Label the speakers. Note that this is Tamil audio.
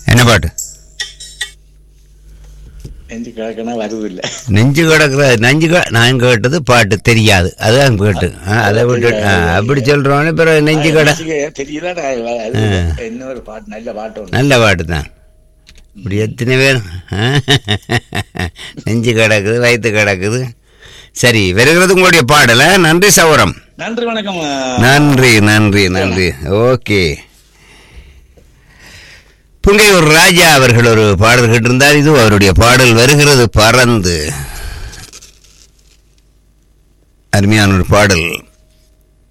Speaker 1: என்ன பாட்டு
Speaker 2: நெஞ்சு கிழக்குனா வருது இல்ல
Speaker 1: நெஞ்சு கிடக்குற நெஞ்சு க- நான் கேட்டது பாட்டு தெரியாது அதான் கேட்டு ஆ, அதை விட்டு ஆ, அப்படி சொல்றோன்னு பிறகு நெஞ்சு கடை
Speaker 2: தெரியல நான் அது இன்னொரு பாட்டு நல்ல பாட்டு ஒண்ணு
Speaker 1: நல்ல பாட்டு தான் இப்படி எத்தனை பேர் ஆ? நெஞ்சு கிடக்குது வயிற்று கிடக்குது சரி வருகிறது உங்களுடைய பாடல நன்றி சௌரம்
Speaker 2: நன்றி வணக்கம்
Speaker 1: நன்றி நன்றி நன்றி ஓகே புங்கையூர் ராஜா அவர்கள் ஒரு பாடல் கேட்டிருந்தார் இது அவருடைய பாடல் வருகிறது பறந்து அருமையான ஒரு பாடல்